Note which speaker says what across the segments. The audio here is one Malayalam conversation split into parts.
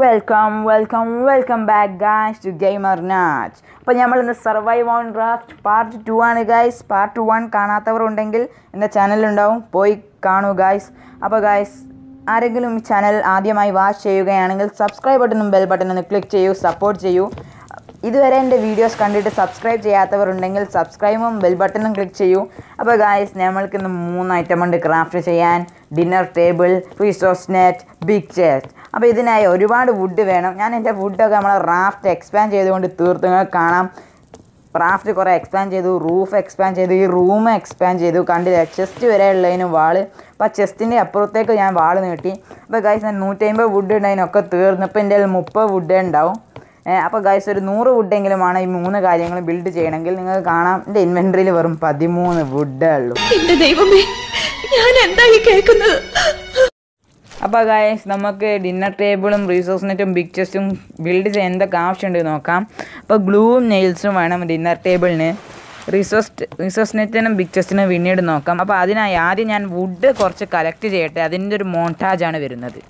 Speaker 1: Welcome welcome welcome back guys to gamer നാച്ച് അപ്പോൾ നമ്മൾ ഇന്ന് survive on draft part two ആണ് ഗായ്സ് പാർട്ട് വൺ കാണാത്തവർ ഉണ്ടെങ്കിൽ എൻ്റെ ചാനലിലുണ്ടാവും പോയി കാണൂ ഗായ്സ് അപ്പോൾ ഗായ്സ് ആരെങ്കിലും ഈ ചാനൽ ആദ്യമായി വാച്ച് ചെയ്യുകയാണെങ്കിൽ സബ്സ്ക്രൈബ് ബട്ടണും ബെൽ ബട്ടണും ഒന്ന് ക്ലിക്ക് ചെയ്യൂ സപ്പോർട്ട് ചെയ്യൂ ഇതുവരെ എൻ്റെ വീഡിയോസ് കണ്ടിട്ട് സബ്സ്ക്രൈബ് ചെയ്യാത്തവർ ഉണ്ടെങ്കിൽ സബ്സ്ക്രൈബും ബെൽ ബട്ടണും ക്ലിക്ക് ചെയ്യൂ അപ്പോൾ ഗായ്സ് നമ്മൾക്ക് ഇന്ന് മൂന്ന് ഐറ്റം ഉണ്ട് ക്രാഫ്റ്റ് ചെയ്യാൻ dinner table resource net big chest അപ്പോൾ ഇതിനായി ഒരുപാട് വുഡ് വേണം ഞാൻ എൻ്റെ വുഡൊക്കെ നമ്മൾ റാഫ്റ്റ് എക്സ്പാൻഡ് ചെയ്തുകൊണ്ട് തീർത്ത് നിങ്ങൾക്ക് കാണാം റാഫ്റ്റ് കുറേ എക്സ്പാൻഡ് ചെയ്തു റൂഫ് എക്സ്പാൻഡ് ചെയ്തു ഈ റൂം എക്സ്പാൻഡ് ചെയ്തു കണ്ടില്ല ചെസ്റ്റ് വരെ ഉള്ളതിന് വാള് അപ്പോൾ ആ ചെസ്റ്റിൻ്റെ അപ്പുറത്തേക്ക് ഞാൻ വാള് നീട്ടി അപ്പോൾ ഗൈസ് ഞാൻ നൂറ്റമ്പത് വുഡ് ഉണ്ടായതിനൊക്കെ തീർന്നു ഇപ്പോൾ എൻ്റെ കയ്യിൽ മുപ്പത് വുഡേ ഉണ്ടാവും അപ്പോൾ ഗൈസ് ഒരു നൂറ് വുഡെങ്കിലുമാണ് ഈ മൂന്ന് കാര്യങ്ങൾ ബിൽഡ് ചെയ്യണമെങ്കിൽ നിങ്ങൾക്ക് കാണാം എൻ്റെ ഇൻവെൻട്രിയിൽ വെറും പതിമൂന്ന് വുഡേ ഉള്ളൂ
Speaker 2: എന്റെ ദൈവമേ ഞാൻ എന്താ ഈ കേൾക്കുന്നത്
Speaker 1: അപ്പോൾ ഗായസ് നമുക്ക് ഡിന്നർ ടേബിളും റിസോഴ്സ് നെറ്റും ബിഗ് ചെസ്റ്റും ബിൽഡ് ചെയ്യാൻ എന്തൊക്കെ ആവശ്യമുണ്ട് നോക്കാം അപ്പോൾ ഗ്ലൂവും നെയിൽസും വേണം ഡിന്നർ ടേബിളിന് റിസോഴ്സ് റിസോഴ്സ് നെറ്റിനും ബിഗ് ചെസ്റ്റിനും പിന്നീട് നോക്കാം അപ്പോൾ അതിനായി ആദ്യം ഞാൻ വുഡ് കുറച്ച് കളക്ട് ചെയ്യട്ടെ അതിൻ്റെ ഒരു മോണ്ടാജാണ് വരുന്നത്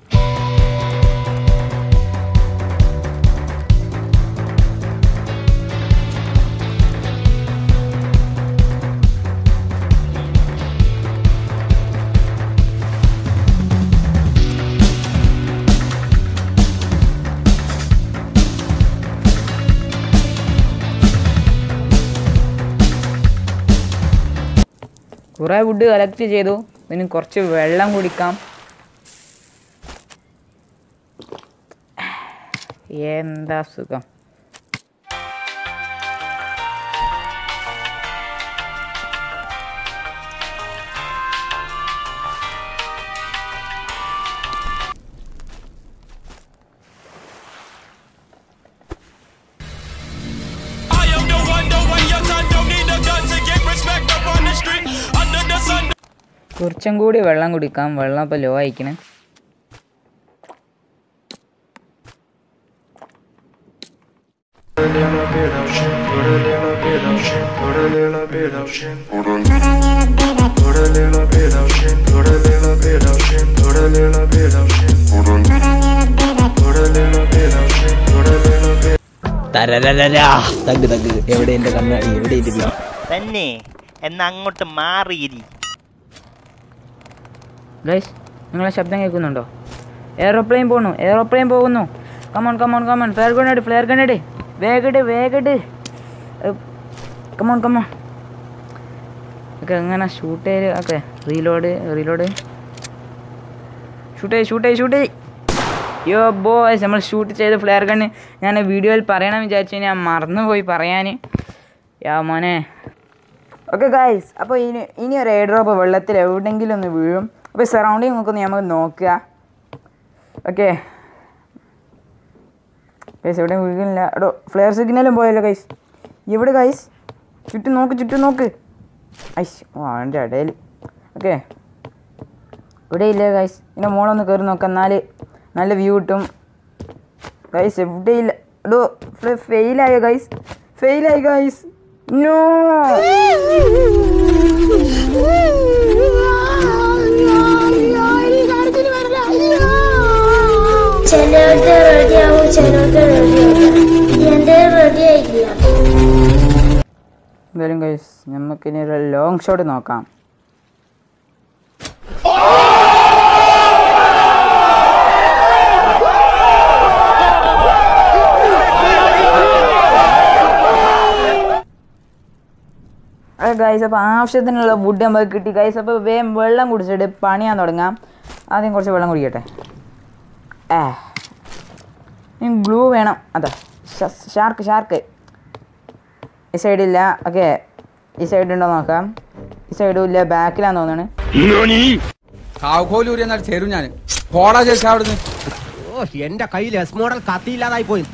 Speaker 1: കുറേ വുഡ് കളക്ട് ചെയ്തു ഇനി കുറച്ച് വെള്ളം കുടിക്കാം എന്താ സുഖം
Speaker 3: I am the one, the way your son don't need a gun to get respect up on the street. Under the sun.
Speaker 1: കുറച്ചും കൂടി വെള്ളം കുടിക്കാം വെള്ളം ഇപ്പോൾ ലോ ആയിക്കണ്
Speaker 4: Put a little bit of shit, put a little bit of shit, put a little bit of shit, put a put a little bit of shit, put a little bit of shit, put a little bit of shit, put a put a little bit of shit, put a little bit.
Speaker 5: തരരരരാ. തഗ് തഗ് എവിടെ എന്റെ കണ്ണാടി എവിടെ എന്റെ വീട്
Speaker 6: തന്നെ എന്നാ അങ്ങോട്ട് മാറിയിരി
Speaker 1: ഗൈസ് നിങ്ങളെ ശബ്ദം കേൾക്കുന്നുണ്ടോ എയറോപ്ലെയിൻ പോകുന്നു എയറോപ്ലെയിൻ പോകുന്നു കമോൺ കമോൺ കമോൺ ഫ്ലെയർ ഗണ്ണഡ് ഫ്ലെയർ ഗണ്ണഡ് വേഗഡ് വേഗഡ് കമോൺ കമോൺ ഒക്കെ എങ്ങനെ ഷൂട്ട് ചെയ്ത് ഓക്കെ റീലോഡ് റീലോഡ് ഷൂട്ട് ചെയ്ത് ഷൂട്ട് ചെയ്ത് ഷൂട്ട് ചെയ്ത് യോ ബോയ്സ് നമ്മൾ ഷൂട്ട് ചെയ്ത് ഫ്ലെയർ ഗണ്ണ് ഞാൻ വീഡിയോയിൽ പറയണം വിചാരിച്ചു ഞാൻ മറന്നുപോയി പറയാൻ യാ മോനെ ഓക്കെ ഗായ്സ് അപ്പോൾ ഇനി ഇനി ഒരു എയർ ഡ്രോപ്പ് വെള്ളത്തിൽ എവിടെയെങ്കിലും ഒന്ന് വീഴും അപ്പോൾ സറൗണ്ടിങ് ഒക്കെ ഒന്ന് നമുക്ക് നോക്കുക ഓക്കെ ഗൈസ് എവിടെയും വീഴുന്നില്ല എടോ ഫ്ലെയർ സിഗ്നലും പോയല്ലോ ഗൈസ് എവിടെ ഗൈസ് ചുറ്റും നോക്ക് ചുറ്റും നോക്ക് ഐസ് ഓ അതിൻ്റെ ഇടയിൽ ഓക്കെ ഇവിടെ ഇല്ല ഗൈസ് ഇതിൻ്റെ മോളൊന്ന് കയറി നോക്കാം എന്നാൽ നല്ല വ്യൂ കിട്ടും ഗൈസ് എവിടെയില്ല എടോ ഫെയിലായോ ഗൈസ് ഫെയിലായി ഗൈസ് നോ
Speaker 7: ചിലരുടെ റെഡിയാവും ചിലരുടെ റെഡിയാവില്ല എന്റെ റെഡി ആയില്ല
Speaker 1: എന്തായാലും ഗൈസ് നമുക്കിനി ഒരു ലോങ് ഷോട്ട് നോക്കാം അതെ ഗൈസ് അപ്പോൾ ആവശ്യത്തിനുള്ള വുഡ് നമുക്ക് കിട്ടി ഗൈസ് അപ്പോൾ വേഗം വെള്ളം കുടിച്ചിട്ട് പണിയാൻ തുടങ്ങാം ആദ്യം കുറച്ച് വെള്ളം കുടിക്കട്ടെ ഏ ഇനി ഗ്ലൂ വേണം അതെ ഷാർക്ക് ഷാർക്ക് ഈ സൈഡില്ല ഓക്കെ ഈ സൈഡ് ഉണ്ടോ നോക്കാം ഈ സൈഡും ഇല്ല ബാക്കിലാന്ന് തോന്നുന്നു
Speaker 8: കാവ്കോലൂരി എന്നാൽ ചേരും ഞാൻ പോടാ ചേച്ചാ അവിടുന്ന്
Speaker 5: ഓ എന്റെ കയ്യിൽ എസ് മോഡൽ കത്തിയില്ലാതായി പോയി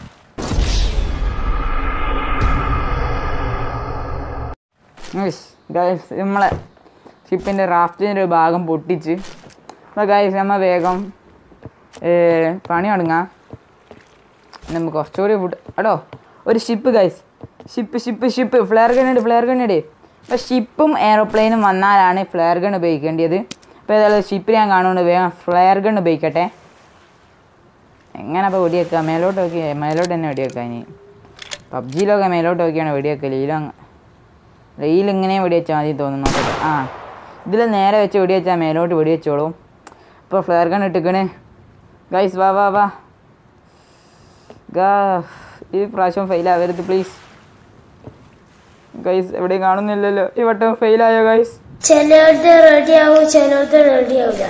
Speaker 1: ഗൈസ് നമ്മളെ ഷിപ്പിൻ്റെ റാഫ്റ്റിൻ്റെ ഒരു ഭാഗം പൊട്ടിച്ച് അപ്പോൾ ഗൈസ് നമ്മൾ വേഗം ഏ, പണി തുടങ്ങാം നമുക്ക് കുറച്ചുകൂടി ഫുഡ് എടോ ഒരു ship guys ship ship ship flare ഗണ്ണിട് ഫ്ലെയർ ഗണ്ണിട് അപ്പോൾ ഷിപ്പും എയറോപ്ലെയിനും വന്നാലാണ് ഫ്ലെയർ ഗൺ ഉപയോഗിക്കേണ്ടത് അപ്പോൾ ഏതായാലും ഷിപ്പിൽ ഞാൻ കാണുന്നുണ്ട് വേഗം ഫ്ലെയർ ഗൺ ഉപയോഗിക്കട്ടെ എങ്ങനെ അപ്പോൾ വെടിവെക്കുക മേലോട്ട് നോക്കി മേലോട്ട് തന്നെ വെടിവെക്കുക ഇനി പബ്ജിയിലൊക്കെ മേലോട്ട് നോക്കിയാണ് വെടിവെക്കൽ ഇതിലങ്ങ് റീൽ ഇങ്ങനെ വെടിവെച്ചാൽ മതി തോന്നുന്നു നോക്കട്ടെ ആ ഇതിൽ നേരെ വെച്ച് വെടിവെച്ചാൽ മേലോട്ട് വെടിവെച്ചോളും ഇപ്പോൾ ഫ്ലെയർ ഗൺ ഇട്ടിക്കണ് ഗൈസ് വാ വാ വാ ഗാ ഈ പ്രാവശ്യം ഫെയിൽ ആവരുത് പ്ലീസ് ഗൈസ് എവിടെയും കാണുന്നില്ലല്ലോ ഈ വട്ടം ഫെയിലായോ ഗൈസ്
Speaker 7: ചിലവരുടെ റെഡിയാവും ചിലവരുടെ റെഡിയാവില്ല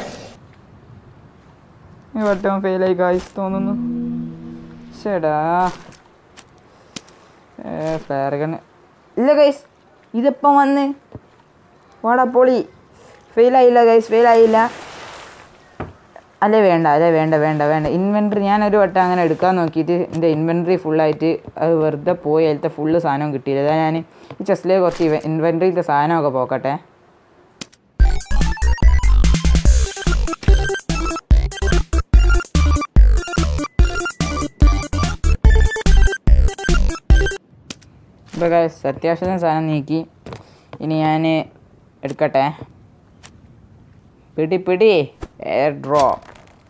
Speaker 1: ഈ വട്ടം ഫെയിലായി ഗൈസ് തോന്നുന്നു ചേടാ ഫ്ലെയർ ഗൺ ഇല്ല ഗൈസ് ഇതിപ്പം വന്ന് വാടാ പൊളി ഫെയിലായില്ല ഗൈസ് ഫെയിലായില്ല അല്ലേ വേണ്ട അല്ലേ വേണ്ട വേണ്ട വേണ്ട ഇൻവെൻട്രി ഞാനൊരു വട്ടം അങ്ങനെ എടുക്കാൻ നോക്കിയിട്ട് എൻ്റെ ഇൻവെൻട്രി ഫുള്ളായിട്ട് അത് വെറുതെ പോയി അതിലത്തെ ഫുള്ള് സാധനം കിട്ടിയില്ല അതാ ഞാൻ ഈ ചെസ്റ്റിലേക്ക് കുറച്ച് ഇൻവെൻട്രിയിലത്തെ സാധനമൊക്കെ പോക്കട്ടെ ഇപ്പോൾ ഗൈസ് അത്യാവശ്യത്തിന് സാധനം നീക്കി ഇനി ഞാൻ എടുക്കട്ടെ പിടി പിടി എയർ ഡ്രോപ്പ്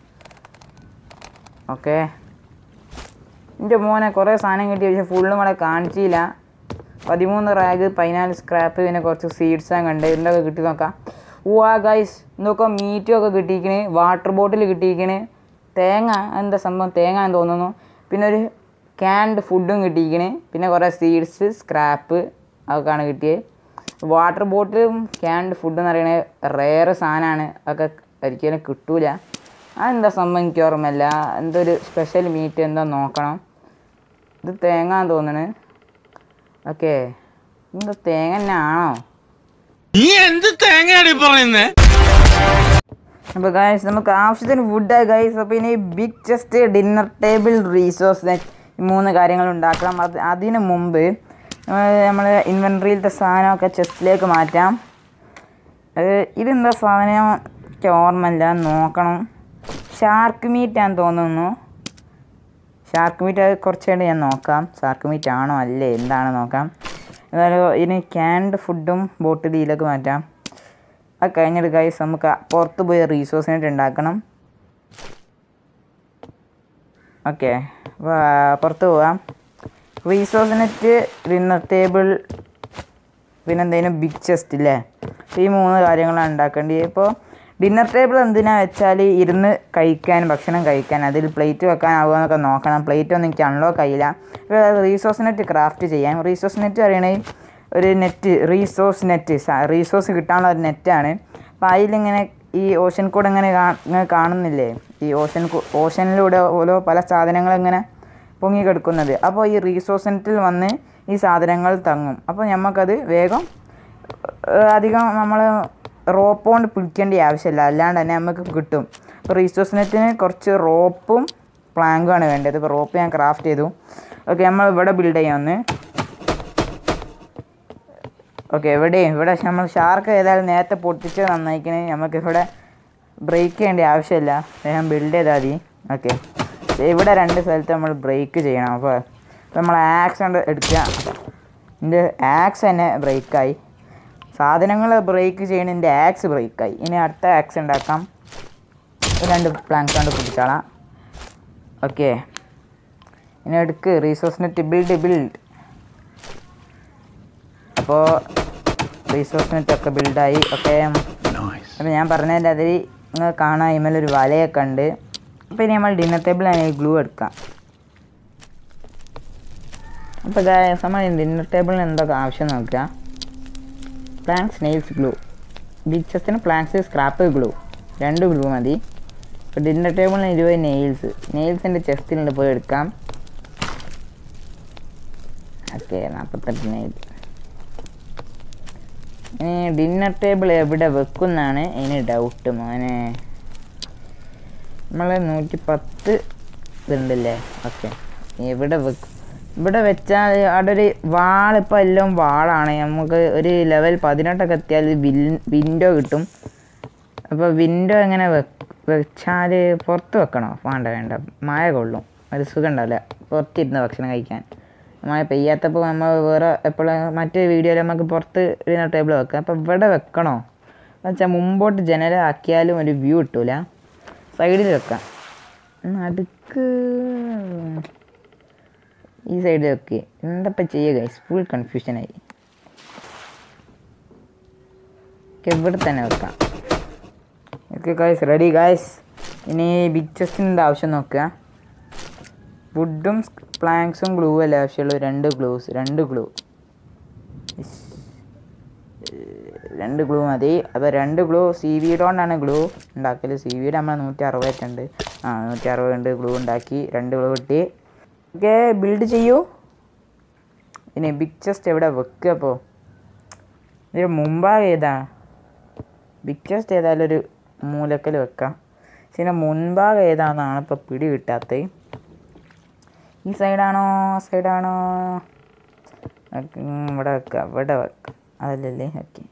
Speaker 1: ഓക്കെ എൻ്റെ മോനെ കുറേ സാധനം കിട്ടി പക്ഷെ ഫുള്ളും ഇവിടെ കാണിച്ചില്ല പതിമൂന്ന് റാഗ് പതിനാല് സ്ക്രാപ്പ് പിന്നെ കുറച്ച് സീഡ്സ് ഞാൻ കണ്ട് എന്തൊക്കെ കിട്ടി നോക്കാം ഓ ആ ഗൈസ് എന്തൊക്കെ മീറ്റും ഒക്കെ കിട്ടിയിരിക്കണ് വാട്ടർ ബോട്ടിൽ കിട്ടിയിരിക്കണ് തേങ്ങ എന്താ സംഭവം തേങ്ങ എന്ന് തോന്നുന്നു പിന്നെ ഒരു ക്യാൻഡ് ഫുഡും കിട്ടിയിരിക്കണ് പിന്നെ കുറേ സീഡ്സ് സ്ക്രാപ്പ് അതൊക്കെയാണ് കിട്ടിയത് വാട്ടർ ബോട്ടിലും ക്യാൻഡ് ഫുഡ് എന്ന് പറയുന്നത് റെയർ സാധനമാണ് അതൊക്കെ ഒരിക്കലും കിട്ടൂല അതെന്താ സംഭവം എനിക്ക് ഓർമ്മയില്ല എന്തോ ഒരു സ്പെഷ്യൽ മീറ്റ് എന്താ നോക്കണം ഇത് തേങ്ങ തോന്നണ് ഓക്കെ എന്താ തേങ്ങ തന്നെ ആണോ
Speaker 5: നീ എന്ത് തേങ്ങയാടി പറയുന്നേ
Speaker 1: അപ്പോൾ ഗൈസ് നമുക്ക് ആവശ്യത്തിന് ഫുഡായി ഗൈസ് അപ്പോൾ ഇനി big chest dinner table resource net ഈ മൂന്ന് കാര്യങ്ങൾ ഉണ്ടാക്കണം അത് അതിന് മുമ്പ് നമ്മൾ ഇൻവെൻട്രിയിലത്തെ സാധനമൊക്കെ ചെസ്റ്റിലേക്ക് മാറ്റാം അത് ഇതെന്താ സാധനം എനിക്ക് ഓർമ്മയില്ല നോക്കണം ഷാർക്ക് മീറ്റാന്ന് തോന്നുന്നു ഷാർക്ക് മീറ്റ് അത് കുറച്ച് കഴിഞ്ഞ് ഞാൻ നോക്കാം ഷാർക്ക് മീറ്റ് ആണോ അല്ലേ എന്താണ് നോക്കാം എന്നാലും ഇനി ക്യാൻഡ് ഫുഡും ബോട്ടിലിലേക്ക് മാറ്റാം അത് കഴിഞ്ഞിട്ട് ഗൈസ് നമുക്ക് പുറത്ത് പോയി റീസോഴ്സിനായിട്ട് ഉണ്ടാക്കണം ഓക്കെ പുറത്ത് പോവാം റീസോഴ്സിനെറ്റ് ഡിന്നർ ടേബിൾ പിന്നെ എന്തെങ്കിലും ബിഗ് ചെസ്റ്റ് ഇല്ലേ ഈ മൂന്ന് കാര്യങ്ങളാണ് ഉണ്ടാക്കേണ്ടത് ഇപ്പോൾ ഡിന്നർ ടേബിൾ എന്തിനാ വെച്ചാൽ ഇരുന്ന് കഴിക്കാൻ ഭക്ഷണം കഴിക്കാൻ അതിൽ പ്ലേറ്റ് വെക്കാനാവുക എന്നൊക്കെ നോക്കണം പ്ലേറ്റ് ഒന്നും എനിക്ക് അൺലോക്ക് ആയില്ല റീസോഴ്സ് നെറ്റ് ക്രാഫ്റ്റ് ചെയ്യാം റീസോഴ്സ് നെറ്റ് പറയണത് ഒരു നെറ്റ് റീസോഴ്സ് നെറ്റ് റീസോഴ്സ് കിട്ടാനുള്ള ഒരു നെറ്റാണ് അപ്പോൾ അതിലിങ്ങനെ ഈ ഓഷൻ കൂടെ ഇങ്ങനെ കാ- ഇങ്ങനെ കാണുന്നില്ലേ ഈ ഓഷൻ ഓഷനിലൂടെ ഓരോ പല സാധനങ്ങൾ ഇങ്ങനെ പൊങ്ങിക്കിടക്കുന്നത് അപ്പോൾ ഈ റീസോഴ്സ് നെറ്റിൽ വന്ന് ഈ സാധനങ്ങൾ തങ്ങും അപ്പോൾ നമുക്കത് വേഗം ഏഹ് അധികം നമ്മൾ റോപ്പ് കൊണ്ട് പിടിക്കേണ്ട ആവശ്യമില്ല അല്ലാണ്ട് തന്നെ നമുക്ക് കിട്ടും അപ്പോൾ റീസോഴ്സ് നെറ്റിന് കുറച്ച് റോപ്പും പ്ലാങ്കുമാണ് വേണ്ടത് ഇപ്പോൾ റോപ്പ് ഞാൻ ക്രാഫ്റ്റ് ചെയ്തു ഓക്കെ നമ്മൾ ഇവിടെ ബിൽഡ് ചെയ്യാം ഒന്ന് ഓക്കെ എവിടെയും ഇവിടെ നമ്മൾ ഷാർക്ക് ഏതായാലും നേരത്തെ പൊട്ടിച്ച് നന്നായിക്കണേ നമുക്ക് ഇവിടെ ബ്രേക്ക് ചെയ്യേണ്ട ആവശ്യമില്ല വേഗം ബിൽഡ് ചെയ്താൽ മതി ഓക്കെ ഇവിടെ രണ്ട് സ്ഥലത്ത് നമ്മൾ ബ്രേക്ക് ചെയ്യണം അപ്പോൾ നമ്മൾ ആക്സ് കൊണ്ട് എടുക്കുക എൻ്റെ ആക്സ് തന്നെ ബ്രേക്കായി സാധനങ്ങൾ ബ്രേക്ക് ചെയ്യണതിൻ്റെ ആക്സ് ബ്രേക്കായി ഇനി അടുത്ത ആക്സ് ഉണ്ടാക്കാം രണ്ട് പ്ലാങ്ക്സ് കൊണ്ട് പിടിച്ചോളാം ഓക്കെ ഇനി എടുക്ക് റീസോഴ്സ് നെറ്റ് ബിൽഡ് ബിൽഡ് അപ്പോൾ റീസോഴ്സ് നെറ്റ് ഒക്കെ ബിൽഡായി ഒക്കെ അപ്പോൾ ഞാൻ പറഞ്ഞതിൻ്റെ അതിൽ നിങ്ങൾ കാണാൻ ഇമേലൊരു വലയൊക്കെ ഉണ്ട് അപ്പോൾ ഇനി നമ്മൾ ഡിന്നർ ടേബിളിലാണ് ഈ ഗ്ലൂ എടുക്കാം അപ്പോൾ ഗായ്സ് നമ്മൾ ഡിന്നർ ടേബിളിന് എന്തൊക്കെ ആവശ്യം നോക്കുക പ്ലാങ്ക്സ് നെയിൽസ് ഗ്ലൂ ബിച്ചസിന് പ്ലാങ്ക്സ് സ്ക്രാപ്പ് ഗ്ലൂ രണ്ട് ഗ്ലൂ മതി ഇപ്പോൾ ഡിന്നർ ടേബിളിന് ഇരുപത് നെയിൽസ് നെയിൽസിൻ്റെ ചെസ്റ്റിലുണ്ട് പോയി എടുക്കാം ഓക്കെ നാൽപ്പത്തെട്ട് നെയിൽ ഇനി ഡിന്നർ ടേബിൾ എവിടെ വെക്കുന്നാണ് ഇനി ഡൗട്ട് മോനെ നമ്മൾ നൂറ്റി പത്ത് ഇതുണ്ടല്ലേ ഓക്കെ എവിടെ വെക്കും ഇവിടെ വെച്ചാൽ അവിടെ ഒരു വാൾ ഇപ്പോൾ എല്ലാം വാളാണ് നമുക്ക് ഒരു ലെവൽ പതിനെട്ടൊക്കെ എത്തിയാൽ വിൻഡോ കിട്ടും അപ്പോൾ വിൻഡോ എങ്ങനെ വെച്ചാൽ പുറത്ത് വെക്കണോ വേണ്ട വേണ്ട മഴ കൊള്ളും ഒരു സുഖം ഉണ്ടാവില്ല പുറത്തിരുന്ന് ഭക്ഷണം കഴിക്കാൻ മഴ പെയ്യാത്തപ്പോൾ നമ്മൾ വേറെ എപ്പോഴും മറ്റേ വീഡിയോയിൽ നമുക്ക് പുറത്ത് ഡിന്നർ ടേബിൾ വെക്കാം അപ്പോൾ ഇവിടെ വെക്കണോ എന്ന് വെച്ചാൽ മുമ്പോട്ട് ജനലാക്കിയാലും ഒരു വ്യൂ കിട്ടൂല സൈഡിൽ വെക്കാം നടുക്ക് ഈ സൈഡ് ഓക്കെ എന്തപ്പം ചെയ്യുക ഗൈസ് ഫുൾ കൺഫ്യൂഷനായി ഇവിടെ തന്നെ വെക്കാം ഓക്കെ ഗൈസ് റെഡി ഗൈസ് ഇനി ബിഗ് ചെസ്റ്റിൻ്റെ ആവശ്യം നോക്കുക വുഡും പ്ലാങ്ക്സും ഗ്ലൂ അല്ലേ ആവശ്യമുള്ളൂ രണ്ട് ഗ്ലൂസ് രണ്ട് ഗ്ലൂ രണ്ട് ഗ്ലൂ മതി അപ്പോൾ രണ്ട് ഗ്ലൂ സി വിയുടെ കൊണ്ടാണ് ഗ്ലൂ ഉണ്ടാക്കൽ സി വിയുടെ നമ്മൾ നൂറ്റി അറുപത്തെണ്ട് ആ നൂറ്റി അറുപത് ഗ്ലൂ ഉണ്ടാക്കി രണ്ട് ഗ്ലൂ കിട്ടി ഓക്കെ ബിൽഡ് ചെയ്യൂ ഇനി ബിഗ് ചെസ്റ്റ് എവിടെ വെക്കുക അപ്പോൾ ഇതിന് മുമ്പാകെ ഏതാ ബിഗ് ചെസ്റ്റ് ഏതായാലും ഒരു മൂലക്കൽ വെക്കാം പക്ഷെ ഇതിൻ്റെ മുൻഭാഗം ഏതാണെന്നാണ് ഇപ്പോൾ പിടി കിട്ടാത്തത് ഈ സൈഡാണോ ആ സൈഡാണോ ഇവിടെ വെക്കാം ഇവിടെ വെക്കാം അതല്ലല്ലേ ഓക്കെ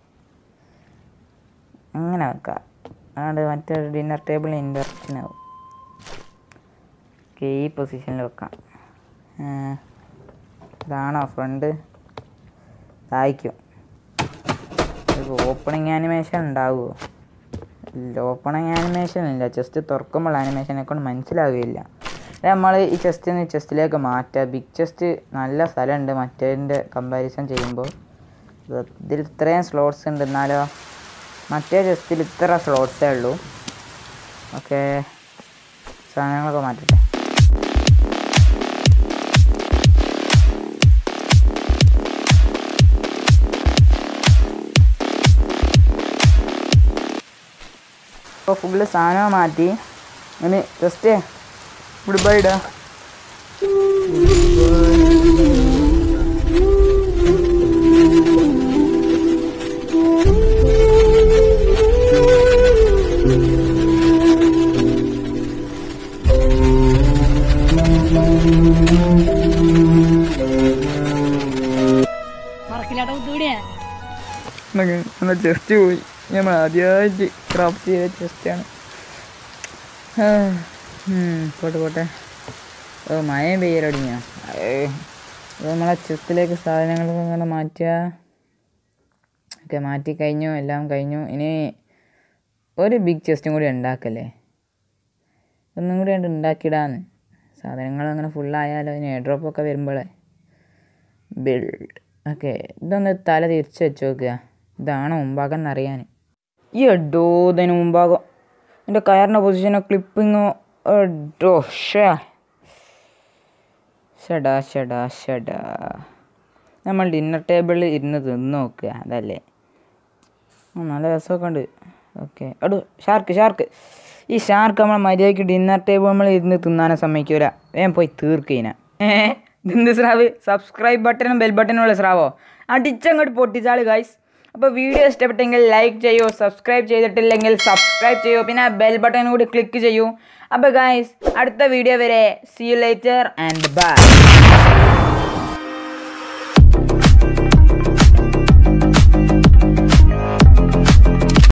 Speaker 1: അങ്ങനെ വെക്കാം അതുകൊണ്ട് മറ്റേ ഡിന്നർ ടേബിളിന് ഇൻഡക്ഷൻ ആവും ഓക്കെ ഈ പൊസിഷനിൽ വെക്കാം ആ, ഇതാണോ ഫ്രണ്ട് തായ്ക്കും ഓപ്പണിങ് ആനിമേഷൻ ഉണ്ടാവുമോ ഇല്ല ഓപ്പണിങ് ആനിമേഷൻ ഇല്ല ചെസ്റ്റ് തുറക്കുമ്പോൾ ആനിമേഷനെ കൊണ്ട് മനസ്സിലാവുകയില്ല നമ്മൾ ഈ ചെസ്റ്റിൽ നിന്ന് ചെസ്റ്റിലേക്ക് മാറ്റുക ബിഗ് ചെസ്റ്റ് നല്ല സ്ഥലമുണ്ട് മറ്റേതിൻ്റെ കമ്പാരിസൺ ചെയ്യുമ്പോൾ ഇത് ഇതിൽ ഇത്രയും സ്ലോട്ട്സ് ഉണ്ട് എന്നാലോ മറ്റേ ചെസ്റ്റിൽ ഇത്ര സ്ലോട്ട്സേ ഉള്ളൂ ഓക്കെ സാധനങ്ങളൊക്കെ മാറ്റട്ടെ ഇപ്പോൾ ഫുള്ള് സാധനം മാറ്റി ഇനി ജസ്റ്റ് ഗുഡ് ബൈ ഇടാ നമ്മുടെ ചെസ്റ്റ് പോയി നമ്മൾ ആദ്യമായിട്ട് ക്രാഫ്റ്റ് ചെയ്ത ചെസ്റ്റാണ് പോട്ടെ പോട്ടെ ഓ മയം പെയ്യലടിഞ്ഞ നമ്മളെ ചെസ്റ്റിലേക്ക് സാധനങ്ങളൊക്കെ ഇങ്ങനെ മാറ്റുക ഒക്കെ മാറ്റി കഴിഞ്ഞു എല്ലാം കഴിഞ്ഞു ഇനി ഒരു ബിഗ് ചെസ്റ്റും കൂടി ഉണ്ടാക്കല്ലേ ഒന്നും കൂടി ഉണ്ട് ഉണ്ടാക്കിയിടാന്ന് സാധനങ്ങൾ അങ്ങനെ ഫുള്ളായാലോ ഇനി എയർ ഡ്രോപ്പൊക്കെ വരുമ്പോഴേ ബിൽഡ് ഓക്കെ ഇതൊന്ന് തല തിരിച്ച് വെച്ച് നോക്കുക ഇതാണ് മുമ്പാകം എന്നറിയാൻ ഈ എഡോ ഇതിന് മുമ്പാകം എൻ്റെ കയറിൻ്റെ പൊസിഷനോ ക്ലിപ്പിങ്ങോ എഡോ ഷേ ഷടാ ഷടാ ഷടാ നമ്മൾ ഡിന്നർ ടേബിളിൽ ഇരുന്ന് തിന്ന് നോക്കുക അതല്ലേ ആ, നല്ല രസമൊക്കെ ഉണ്ട് ഓക്കെ എടോ ഷാർക്ക് ഷാർക്ക് ഈ ഷാർക്ക് നമ്മൾ മര്യാദയ്ക്ക് ഡിന്നർ ടേബിൾ നമ്മൾ ഇരുന്ന് തിന്നാനെ സമ്മതിക്കൂല വേഗം പോയി തീർക്കീന ഏ ഇതെന്ത് സ്രാവ് സബ്സ്ക്രൈബ് ബട്ടണും ബെൽ ബട്ടനും ഉള്ള സ്രാവോ അടിച്ചങ്ങോട്ട് പൊട്ടിച്ചാള് ഗൈസ് അപ്പോൾ വീഡിയോ ഇഷ്ടപ്പെട്ടെങ്കിൽ ലൈക്ക് ചെയ്യൂ സബ്സ്ക്രൈബ് ചെയ്തിട്ടില്ലെങ്കിൽ സബ്സ്ക്രൈബ് ചെയ്യൂ പിന്നെ ബെൽ ബട്ടൺ കൂടി ക്ലിക്ക് ചെയ്യൂ അപ്പോൾ ഗൈസ് അടുത്ത വീഡിയോ വരെ see you later and by